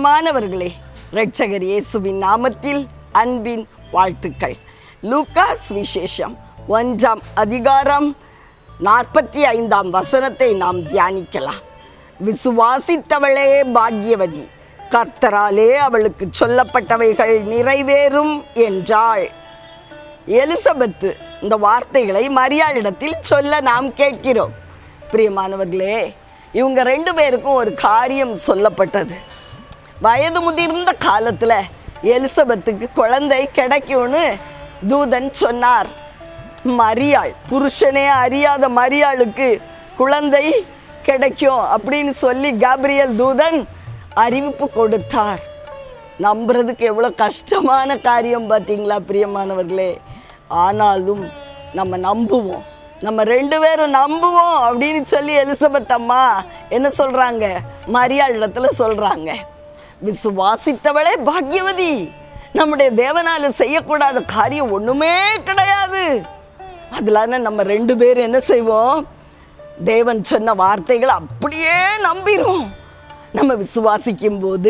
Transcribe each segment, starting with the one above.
பிரியமானவர்களே இரட்சகர் இயேசுவின் நாமத்தில் அன்பின் வாழ்த்துக்கள் லூகாஸ் விசேஷம் ஒன்றாம் அதிகாரம் நாற்பத்தி ஐந்தாம் வசனத்தை நாம் தியானிக்கலாம் விசுவாசித்தவளே பாக்கியவதி கர்த்தராலே அவளுக்கு சொல்லப்பட்டவைகள் நிறைவேறும் என்றாள் எலிசபெத்து இந்த வார்த்தைகளை மரியாளிடத்தில் சொல்ல நாம் கேட்கிறோம் பிரியமானவர்களே இவங்க ரெண்டு பேருக்கும் ஒரு காரியம் சொல்லப்பட்டது வயது முதிர்ந்த காலத்தில் எலிசபெத்துக்கு குழந்தை கிடைக்கும்னு தூதன் சொன்னார் மரியாள் புருஷனே அறியாத மரியாளுக்கு குழந்தை கிடைக்கும் அப்படின்னு சொல்லி காப்ரியல் தூதன் அறிவிப்பு கொடுத்தார் நம்புறதுக்கு எவ்வளோ கஷ்டமான காரியம் பார்த்தீங்களா பிரியமானவர்களே ஆனாலும் நம்ம நம்புவோம் நம்ம ரெண்டு பேரும் நம்புவோம் அப்படின்னு சொல்லி எலிசபெத் அம்மா என்ன சொல்கிறாங்க மரியாள் இடத்துல சொல்கிறாங்க விசுவாசித்தவளே பாக்கியவதி நம்முடைய தேவனால செய்யக்கூடாத காரியம் ஒன்றுமே கிடையாது அதனால நம்ம ரெண்டு பேரும் என்ன செய்வோம் தேவன் சொன்ன வார்த்தைகளை அப்படியே நம்பிடுவோம் நம்ம விசுவாசிக்கும் போது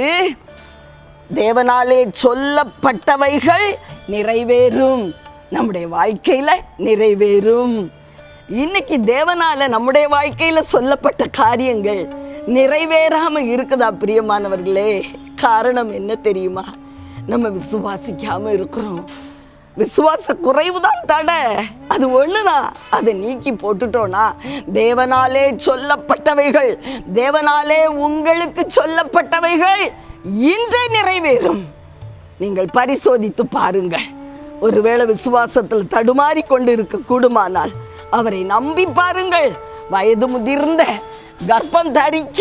தேவனாலே சொல்லப்பட்டவைகள் நிறைவேறும் நம்முடைய வாழ்க்கையில நிறைவேறும் இன்னைக்கு தேவனால நம்முடைய வாழ்க்கையில சொல்லப்பட்ட காரியங்கள் நிறைவேறாம இருக்குதா பிரியமானவர்களே காரணம் என்ன தெரியுமா நம்ம விசுவாசிக்காம இருக்கிறோம் விசுவாச குறைவு தான் தடை அது ஒண்ணுதான் அதை நீக்கி போட்டுட்டோன்னா தேவனாலே சொல்லப்பட்டவைகள் தேவனாலே உங்களுக்கு சொல்லப்பட்டவைகள் இன்றே நிறைவேறும் நீங்கள் பரிசோதித்து பாருங்கள் ஒருவேளை விசுவாசத்தில் தடுமாறி கொண்டு இருக்க கூடுமானால் அவரை நம்பி பாருங்கள் வயது முதிர்ந்த கர்ப்பம் தரிக்க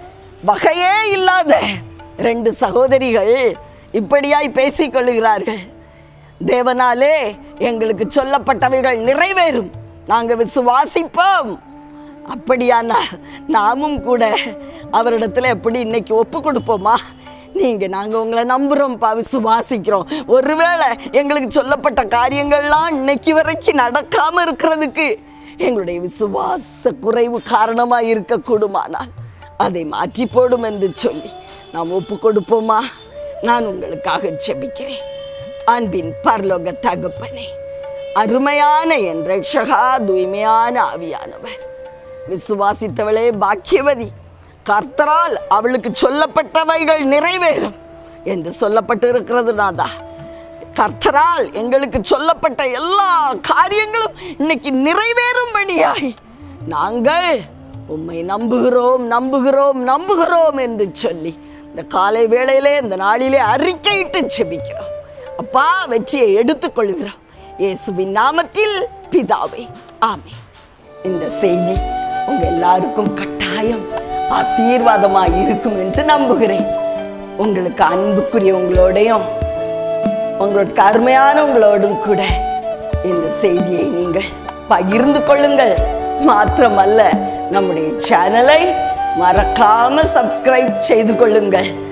வகையே இல்லாத ரெண்டு சகோதரிகள் இப்படியாய் பேசிக்கொள்கிறார்கள் தேவனாலே எங்களுக்கு சொல்லப்பட்டவைகள் நிறைவேறும் நாங்கள் விசுவாசிப்போம் அப்படியானா நாமும் கூட அவரிடத்துல எப்படி இன்னைக்கு ஒப்பு கொடுப்போமா நீங்க நாங்க உங்களை நம்புறோம்ப்பா விசுவாசிக்கிறோம் ஒருவேளை எங்களுக்கு சொல்லப்பட்ட காரியங்கள்லாம் இன்னைக்கு வரைக்கும் நடக்காம இருக்கிறதுக்கு எங்களுடைய விசுவாச குறைவு காரணமா இருக்கக்கூடுமானால் அதை மாற்றி போடும் என்று சொல்லி நாம் ஒப்பு கொடுப்போமா நான் உங்களுக்காக ஜெபிக்கிறேன் அன்பின் பரலோக தகப்பனே அருமையான என் ரட்சகா தூய்மையான ஆவியானவர் விசுவாசித்தவளே பாக்கியவதி கர்த்தரால் அவளுக்கு சொல்லப்பட்டவைகள் நிறைவேறும் என்று சொல்லப்பட்டு இருக்கிறது நாதா கர்த்தரால் எங்களுக்கு சொல்லப்பட்ட எல்லா காரியங்களும் இன்னைக்கு நிறைவேறும்படியாய் நாங்கள் உம்மை நம்புகிறோம் நம்புகிறோம் நம்புகிறோம் என்று சொல்லி இந்த காலை வேளையிலே இந்த நாளிலே அறிக்கையிட்டு செபிக்கிறோம் அப்பா வெற்றியை எடுத்துக்கொள்கிறோம் இயேசுவின் நாமத்தில் பிதாவே ஆமே இந்த செய்தி உங்க எல்லாருக்கும் கட்டாயம் ஆசீர்வாதமாக இருக்கும் என்று நம்புகிறேன் உங்களுக்கு அன்புக்குரிய உங்களோடையும் உங்களுக்கு அருமையான உங்களோடும் கூட இந்த செய்தியை நீங்கள் பகிர்ந்து கொள்ளுங்கள் மாத்திரமல்ல நம்முடைய சேனலை மறக்காம சப்ஸ்கிரைப் செய்து கொள்ளுங்கள்